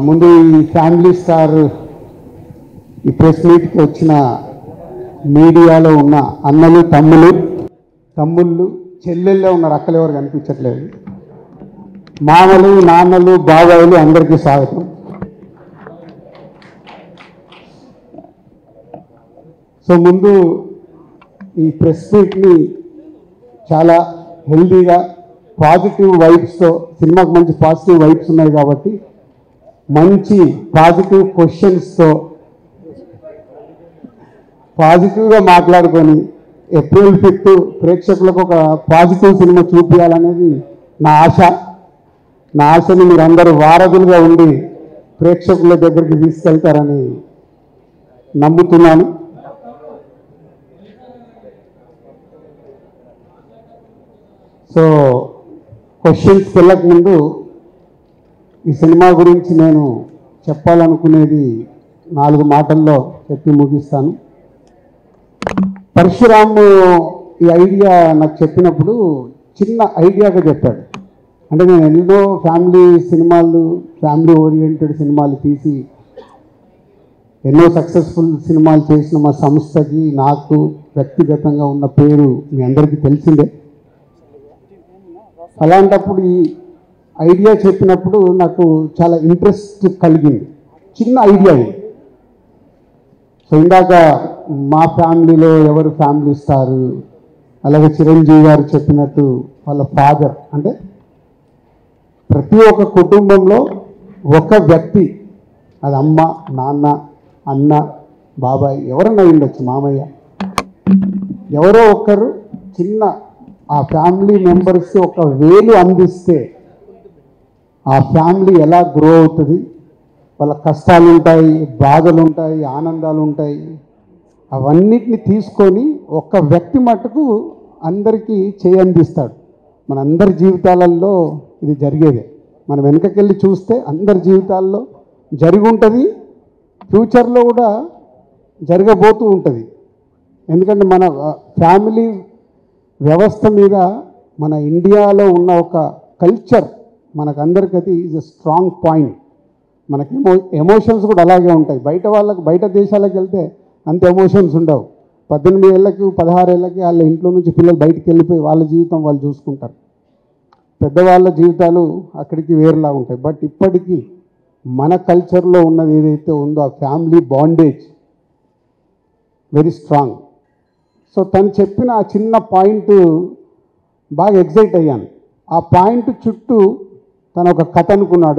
ముందు ఈ family star ఈ ప్రెస్ మీట్కి వచ్చిన మీడియాలో ఉన్న అన్నలు తమ్ములు తమ్ముళ్ళు చెల్లెళ్ళే ఉన్నారు అక్కలు ఎవరు కనిపించట్లేదు మామలు నాన్నలు బాబాయిలు అందరికీ స్వాగతం సో ముందు ఈ ప్రెస్ మీట్ని చాలా హెల్దీగా పాజిటివ్ వైబ్స్తో సినిమాకి మంచి పాజిటివ్ వైబ్స్ ఉన్నాయి కాబట్టి మంచి పాజిటివ్ క్వశ్చన్స్తో పాజిటివ్గా మాట్లాడుకొని ఏప్రిల్ ఫిఫ్త్ ప్రేక్షకులకు ఒక పాజిటివ్ సినిమా చూపించాలనేది నా ఆశ నా ఆశని మీరు అందరూ వారధులుగా ఉండి ప్రేక్షకుల దగ్గరికి తీసుకెళ్తారని నమ్ముతున్నాను సో క్వశ్చన్స్కి వెళ్ళక ముందు ఈ సినిమా గురించి నేను చెప్పాలనుకునేది నాలుగు మాటల్లో చెప్పి ముగిస్తాను పరశురామ్ ఈ ఐడియా నాకు చెప్పినప్పుడు చిన్న ఐడియాగా చెప్పాడు అంటే నేను ఎన్నో ఫ్యామిలీ సినిమాలు ఫ్యామిలీ ఓరియంటెడ్ సినిమాలు తీసి ఎన్నో సక్సెస్ఫుల్ సినిమాలు చేసిన మా సంస్థకి నాకు వ్యక్తిగతంగా ఉన్న పేరు మీ అందరికీ తెలిసిందే అలాంటప్పుడు ఈ ఐడియా చెప్పినప్పుడు నాకు చాలా ఇంట్రెస్ట్ కలిగింది చిన్న ఐడియా ఇది సో ఇందాక మా ఫ్యామిలీలో ఎవరు ఫ్యామిలీ స్టారు అలాగే చిరంజీవి గారు చెప్పినట్టు వాళ్ళ ఫాదర్ అంటే ప్రతి ఒక్క కుటుంబంలో ఒక వ్యక్తి అది అమ్మ నాన్న అన్న బాబాయ్ ఎవరన్నా ఉండొచ్చు మామయ్య ఎవరో ఒకరు చిన్న ఆ ఫ్యామిలీ మెంబర్స్ ఒక వేలు అందిస్తే ఆ ఫ్యామిలీ ఎలా గ్రో అవుతుంది వాళ్ళ కష్టాలు ఉంటాయి బాధలు ఉంటాయి ఆనందాలు ఉంటాయి అవన్నిటిని తీసుకొని ఒక్క వ్యక్తి మటుకు అందరికీ చేయందిస్తాడు మన అందరి జీవితాలలో ఇది జరిగేదే మనం వెనకకెళ్ళి చూస్తే అందరి జీవితాల్లో జరిగి ఉంటుంది ఫ్యూచర్లో కూడా జరగబోతూ ఉంటుంది ఎందుకంటే మన ఫ్యామిలీ వ్యవస్థ మీద మన ఇండియాలో ఉన్న ఒక కల్చర్ మనకందరికీ అది ఈజ్ ఎ స్ట్రాంగ్ పాయింట్ మనకి ఎమో ఎమోషన్స్ కూడా అలాగే ఉంటాయి బయట వాళ్ళకి బయట దేశాలకు వెళ్తే అంత ఎమోషన్స్ ఉండవు పద్దెనిమిది ఏళ్ళకి పదహారు ఏళ్ళకి వాళ్ళ ఇంట్లో నుంచి పిల్లలు బయటికి వెళ్ళిపోయి వాళ్ళ జీవితం వాళ్ళు చూసుకుంటారు పెద్దవాళ్ళ జీవితాలు అక్కడికి వేరులా ఉంటాయి బట్ ఇప్పటికీ మన కల్చర్లో ఉన్నది ఏదైతే ఉందో ఆ family bondage very strong so తను చెప్పిన ఆ చిన్న పాయింట్ బాగా ఎగ్జైట్ అయ్యాను ఆ పాయింట్ చుట్టూ తను ఒక కథ అనుకున్నాడు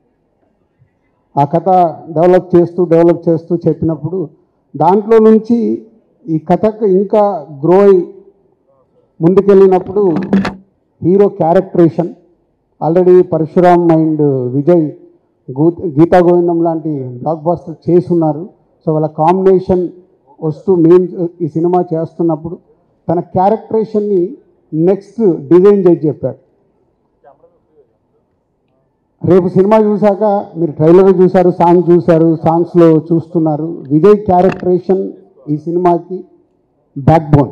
ఆ కథ డెవలప్ చేస్తూ డెవలప్ చేస్తూ చెప్పినప్పుడు దాంట్లో నుంచి ఈ కథకు ఇంకా గ్రో అయి ముందుకెళ్ళినప్పుడు hero characterisation already Parasuram and Vijay గూ గీతా గోవిందం లాంటి బ్లాక్ బాస్టర్ చేసున్నారు సో వాళ్ళ కాంబినేషన్ వస్తూ మెయిన్ ఈ సినిమా చేస్తున్నప్పుడు తన క్యారెక్టరేషన్ని నెక్స్ట్ డిజైన్ చేసి చెప్పాడు రేపు సినిమా చూశాక మీరు ట్రైలర్ చూశారు సాంగ్ చూశారు సాంగ్స్లో చూస్తున్నారు విజయ్ క్యారెక్టరేషన్ ఈ సినిమాకి బ్యాక్ బోన్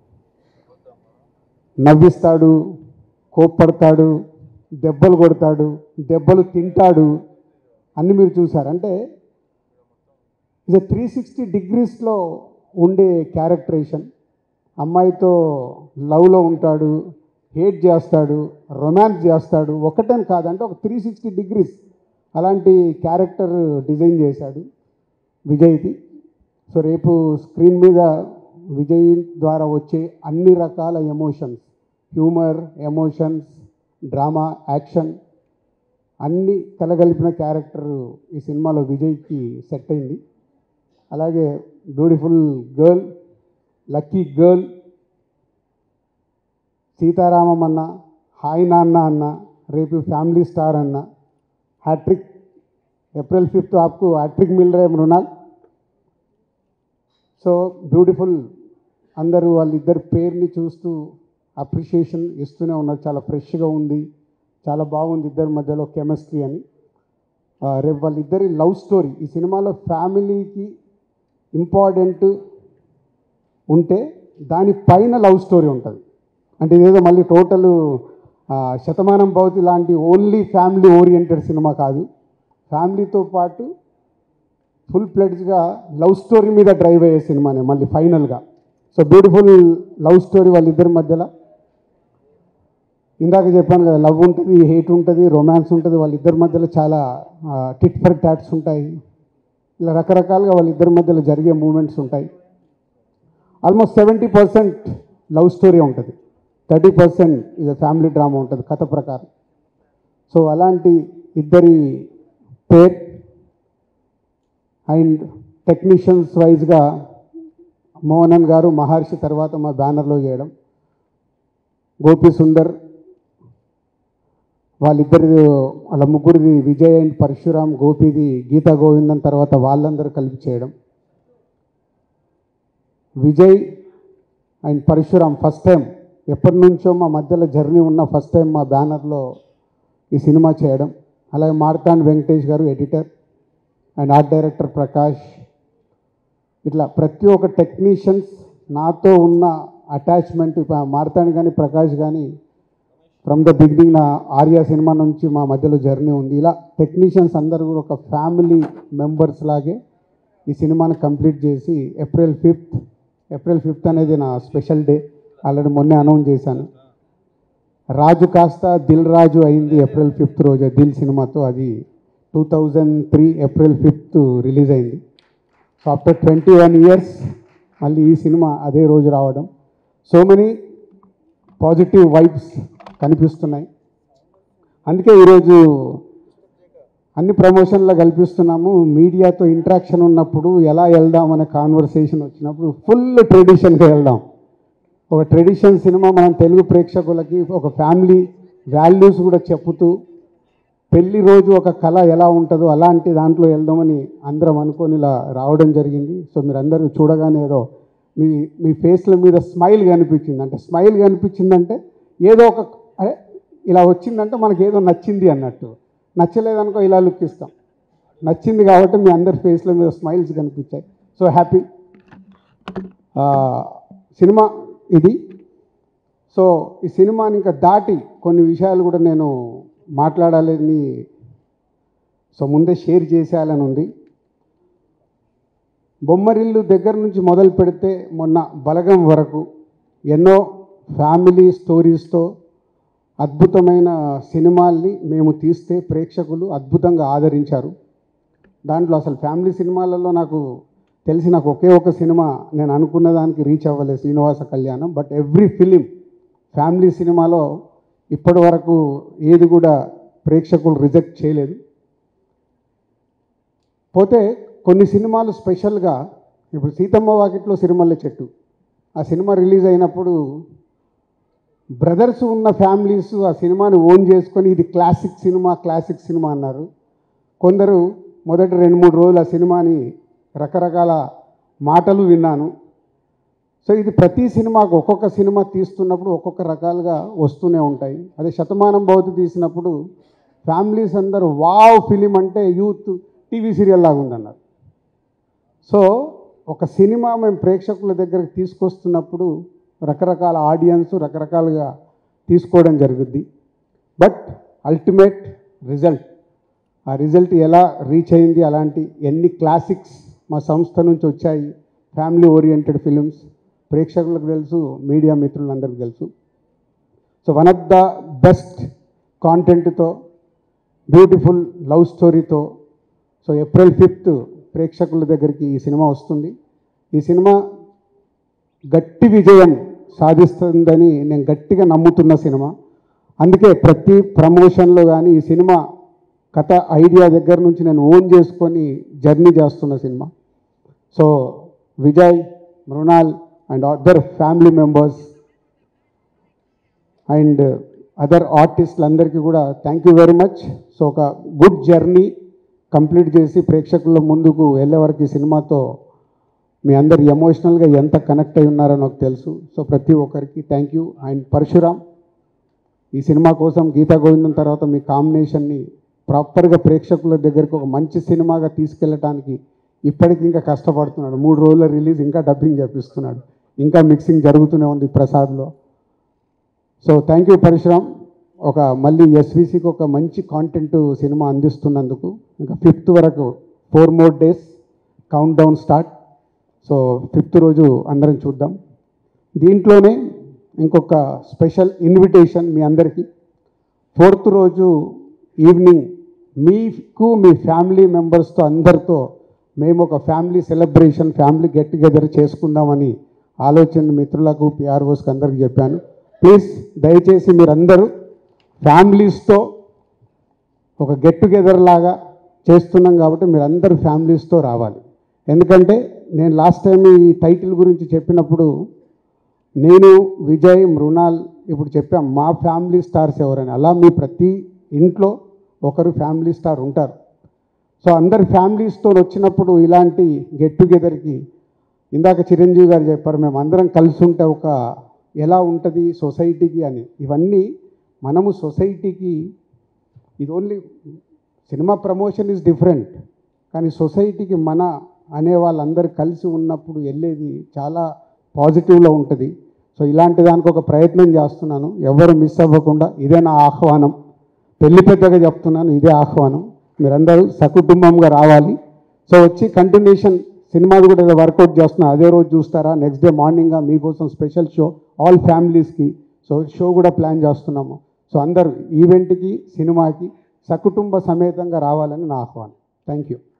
నవ్విస్తాడు కోప్పడతాడు దెబ్బలు కొడతాడు దెబ్బలు తింటాడు అన్ని మీరు చూశారు అంటే ఇది త్రీ సిక్స్టీ డిగ్రీస్లో ఉండే క్యారెక్టరేషన్ అమ్మాయితో లవ్లో ఉంటాడు హేట్ చేస్తాడు రొమాన్స్ చేస్తాడు ఒకటని కాదంటే ఒక త్రీ సిక్స్టీ డిగ్రీస్ అలాంటి క్యారెక్టర్ డిజైన్ చేశాడు విజయ్ది సో రేపు స్క్రీన్ మీద విజయ్ ద్వారా వచ్చే అన్ని రకాల emotions humour emotions drama action అన్ని కలగలిపిన క్యారెక్టర్ ఈ సినిమాలో విజయ్కి సెట్ అయింది అలాగే beautiful girl lucky girl Sitaramam అన్న హాయ్ నాన్న అన్న రేపు ఫ్యామిలీ స్టార్ అన్న హ్యాట్రిక్ ఏప్రిల్ ఫిఫ్త్ ఆప్కు హ్యాట్రిక్ మిల్ రే మృణాల్ సో బ్యూటిఫుల్ అందరూ వాళ్ళిద్దరి పేరుని చూస్తూ అప్రిషియేషన్ ఇస్తూనే ఉన్నారు చాలా ఫ్రెష్గా ఉంది చాలా బాగుంది ఇద్దరి మధ్యలో కెమిస్ట్రీ అని ఆ, రేపు వాళ్ళిద్దరి లవ్ స్టోరీ ఈ సినిమాలో ఫ్యామిలీకి ఇంపార్టెంట్ ఉంటే దానిపైన లవ్ స్టోరీ ఉంటుంది అంటే ఇదేదో మళ్ళీ టోటల్ శతమానం భవతి లాంటి ఓన్లీ ఫ్యామిలీ ఓరియంటెడ్ సినిమా కాదు ఫ్యామిలీతో పాటు ఫుల్ ప్లెడ్జ్గా లవ్ స్టోరీ మీద డ్రైవ్ అయ్యే సినిమానే మళ్ళీ ఫైనల్గా సో బ్యూటిఫుల్ లవ్ స్టోరీ వాళ్ళిద్దరి మధ్యలో ఇందాక చెప్పాను కదా లవ్ ఉంటుంది హేట్ ఉంటుంది రొమాన్స్ ఉంటుంది వాళ్ళిద్దరి మధ్యలో చాలా టిట్ ఫర్ టాట్స్ ఉంటాయి ఇలా రకరకాలుగా వాళ్ళిద్దరి మధ్యలో జరిగే మూమెంట్స్ ఉంటాయి almost seventy percent love story ఉంటుంది థర్టీ పర్సెంట్ ఇది ఫ్యామిలీ డ్రామా ఉంటుంది కథ ప్రకారం సో అలాంటి ఇద్దరి పేర్ అండ్ టెక్నీషియన్స్ వైజ్గా మోహనన్ గారు మహర్షి తర్వాత మా బ్యానర్లో చేయడం గోపి సుందర్ వాళ్ళిద్దరి వాళ్ళ ముగ్గురిది విజయ్ అండ్ పరశురామ్ గోపిది గీతా గోవిందం తర్వాత వాళ్ళందరూ కలిపి చేయడం Vijay and Parasuram first time ఎప్పటి నుంచో మా మధ్యలో జర్నీ ఉన్న ఫస్ట్ టైం మా బ్యానర్లో ఈ సినిమా చేయడం అలాగే Marthand Venkatesh garu editor and art director Prakash ఇట్లా ప్రతి ఒక్క టెక్నీషియన్స్ నాతో ఉన్న అటాచ్మెంట్ మార్తాండ్ కానీ ప్రకాష్ కానీ ఫ్రమ్ ద బిగినింగ్ నా ఆర్యా సినిమా నుంచి మా మధ్యలో జర్నీ ఉంది ఇలా టెక్నీషియన్స్ అందరూ కూడా ఒక ఫ్యామిలీ మెంబర్స్ లాగే ఈ సినిమాని కంప్లీట్ చేసి ఏప్రిల్ ఫిఫ్త్ ఏప్రిల్ ఫిఫ్త్ అనేది నా స్పెషల్ డే ఆల్రెడీ మొన్నే అనౌన్స్ చేశాను రాజు కాస్త దిల్ రాజు అయింది ఏప్రిల్ ఫిఫ్త్ రోజు దిల్ సినిమాతో అది two thousand three April fifth release అయింది so after twenty one years మళ్ళీ ఈ సినిమా అదే రోజు రావడం సో మెనీ పాజిటివ్ వైబ్స్ కనిపిస్తున్నాయి అందుకే ఈరోజు అన్ని ప్రమోషన్లో కల్పిస్తున్నాము మీడియాతో ఇంట్రాక్షన్ ఉన్నప్పుడు ఎలా వెళ్దాం అనే కాన్వర్సేషన్ వచ్చినప్పుడు ఫుల్ ట్రెడిషన్గా వెళ్దాం ఒక ట్రెడిషన్ సినిమా మనం తెలుగు ప్రేక్షకులకి ఒక ఫ్యామిలీ వాల్యూస్ కూడా చెప్పుతూ పెళ్లి రోజు ఒక కళ ఎలా ఉంటుందో అలాంటి దాంట్లో వెళ్దామని అందరం అనుకొని ఇలా రావడం జరిగింది సో మీరు అందరూ చూడగానే ఏదో మీ మీ ఫేస్ల మీద స్మైల్ కనిపించింది అంటే స్మైల్ కనిపించిందంటే ఏదో ఒక అరే ఇలా వచ్చిందంటే మనకి ఏదో నచ్చింది అన్నట్టు నచ్చలేదనుకో ఇలా లుక్ ఇస్తాం నచ్చింది కాబట్టి మీ అందరి ఫేస్ల మీద స్మైల్స్ కనిపించాయి సో హ్యాపీ సినిమా ఇది సో ఈ సినిమాని ఇంకా దాటి కొన్ని విషయాలు కూడా నేను మాట్లాడాలని సో ముందే షేర్ చేసేయాలని ఉంది బొమ్మరిల్లు దగ్గర నుంచి మొదలు పెడితే మొన్న బలగం వరకు ఎన్నో ఫ్యామిలీ స్టోరీస్తో అద్భుతమైన సినిమాల్ని మేము తీస్తే ప్రేక్షకులు అద్భుతంగా ఆదరించారు దాంట్లో అసలు ఫ్యామిలీ సినిమాలలో నాకు తెలిసి నాకు ఒకే ఒక సినిమా నేను అనుకున్న దానికి రీచ్ అవ్వలేదు శ్రీనివాస కళ్యాణం బట్ ఎవ్రీ ఫిలిం ఫ్యామిలీ సినిమాలో ఇప్పటి వరకు ఏది కూడా ప్రేక్షకులు రిజెక్ట్ చేయలేదు పోతే కొన్ని సినిమాలు స్పెషల్గా ఇప్పుడు సీతమ్మ వాకిట్లో సిరిమల్లె చెట్టు ఆ సినిమా రిలీజ్ అయినప్పుడు బ్రదర్స్ ఉన్న ఫ్యామిలీస్ ఆ సినిమాని ఓన్ చేసుకొని ఇది క్లాసిక్ సినిమా క్లాసిక్ సినిమా అన్నారు కొందరు మొదటి రెండు మూడు రోజులు ఆ సినిమాని రకరకాల మాటలు విన్నాను సో ఇది ప్రతి సినిమాకు ఒక్కొక్క సినిమా తీస్తున్నప్పుడు ఒక్కొక్క రకాలుగా వస్తూనే ఉంటాయి అదే శతమానం భవతి తీసినప్పుడు ఫ్యామిలీస్ అందరూ వావ్ ఫిలిం అంటే యూత్ టీవీ సీరియల్ లాగా ఉందన్నారు సో ఒక సినిమా మేము ప్రేక్షకుల దగ్గరికి తీసుకొస్తున్నప్పుడు రకరకాల ఆడియన్స్ రకరకాలుగా తీసుకోవడం జరుగుద్ది బట్ అల్టిమేట్ రిజల్ట్ ఆ రిజల్ట్ ఎలా రీచ్ అయింది అలాంటి ఎన్ని క్లాసిక్స్ మా సంస్థ నుంచి వచ్చాయి ఫ్యామిలీ ఓరియంటెడ్ ఫిలిమ్స్ ప్రేక్షకులకు తెలుసు మీడియా మిత్రులందరికీ తెలుసు so one of the best కాంటెంట్తో బ్యూటిఫుల్ లవ్ స్టోరీతో సో ఏప్రిల్ ఫిఫ్త్ ప్రేక్షకుల దగ్గరికి ఈ సినిమా వస్తుంది ఈ సినిమా గట్టి విజయం సాధిస్తుందని నేను గట్టిగా నమ్ముతున్న సినిమా అందుకే ప్రతి ప్రమోషన్లో కానీ ఈ సినిమా కథ ఐడియా దగ్గర నుంచి నేను ఓన్ చేసుకొని జర్నీ చేస్తున్న cinema so Vijay Mrunal and other family members and other ఆర్టిస్టులందరికీ కూడా thank you very much so ఒక గుడ్ జర్నీ కంప్లీట్ చేసి ప్రేక్షకుల ముందుకు వెళ్ళే వరకు ఈ సినిమాతో మీ అందరు ఎమోషనల్గా ఎంత కనెక్ట్ అయి ఉన్నారో నాకు తెలుసు సో ప్రతి ఒక్కరికి థ్యాంక్ యూ అండ్ పరశురామ్ ఈ సినిమా కోసం గీతా గోవిందం తర్వాత మీ కాంబినేషన్ని ప్రాపర్గా ప్రేక్షకుల దగ్గరికి ఒక మంచి సినిమాగా తీసుకెళ్ళటానికి ఇప్పటికి ఇంకా కష్టపడుతున్నాడు మూడు రోజుల రిలీజ్ ఇంకా డబ్బింగ్ చేపిస్తున్నాడు ఇంకా మిక్సింగ్ జరుగుతూనే ఉంది ప్రసాద్లో సో థ్యాంక్ యూ పరశురామ్ ఒక మళ్ళీ ఎస్విసికి ఒక మంచి కాంటెంట్ సినిమా అందిస్తున్నందుకు ఇంకా ఫిఫ్త్ వరకు four more days countdown start so fifth రోజు అందరం చూద్దాం దీంట్లోనే ఇంకొక స్పెషల్ ఇన్విటేషన్ మీ అందరికీ ఫోర్త్ రోజు ఈవినింగ్ మీకు మీ ఫ్యామిలీ మెంబర్స్తో అందరితో మేము ఒక family celebration family get together చేసుకుందామని ఆలోచన మిత్రులకు పిఆర్ఓస్కి అందరికి చెప్పాను ప్లీజ్ దయచేసి మీరందరూ ఫ్యామిలీస్తో ఒక గెట్ టుగెదర్ లాగా చేస్తున్నాం కాబట్టి మీరందరూ ఫ్యామిలీస్తో రావాలి ఎందుకంటే నేను లాస్ట్ టైం ఈ టైటిల్ గురించి చెప్పినప్పుడు నేను విజయ్ మృణాల్ ఇప్పుడు చెప్పాం మా ఫ్యామిలీ స్టార్స్ ఎవరని అలా మీ ప్రతి ఇంట్లో ఒకరు ఫ్యామిలీ స్టార్ ఉంటారు సో అందరు ఫ్యామిలీస్తో వచ్చినప్పుడు ఇలాంటి గెట్ టుగెదర్కి ఇందాక చిరంజీవి గారు చెప్పారు మేము అందరం కలిసి ఉంటే ఒక ఎలా ఉంటుంది సొసైటీకి అని ఇవన్నీ మనము సొసైటీకి ఇది only cinema promotion is different కానీ సొసైటీకి మన అనే వాళ్ళందరూ కలిసి ఉన్నప్పుడు వెళ్ళేది చాలా పాజిటివ్లో ఉంటుంది సో ఇలాంటి దానికి ఒక ప్రయత్నం చేస్తున్నాను ఎవరు మిస్ అవ్వకుండా ఇదే నా ఆహ్వానం పెళ్లి పెద్దగా చెప్తున్నాను ఇదే ఆహ్వానం మీరందరూ సకుటుంబంగా రావాలి సో వచ్చి కంటిన్యూషన్ సినిమాది కూడా ఏదో వర్కౌట్ చేస్తున్నా అదే రోజు చూస్తారా నెక్స్ట్ డే మార్నింగ్గా మీకోసం స్పెషల్ షో ఆల్ ఫ్యామిలీస్కి సో షో కూడా ప్లాన్ చేస్తున్నాము సో అందరూ ఈవెంట్కి సినిమాకి సకుటుంబ సమేతంగా రావాలని నా ఆహ్వానం థ్యాంక్ యూ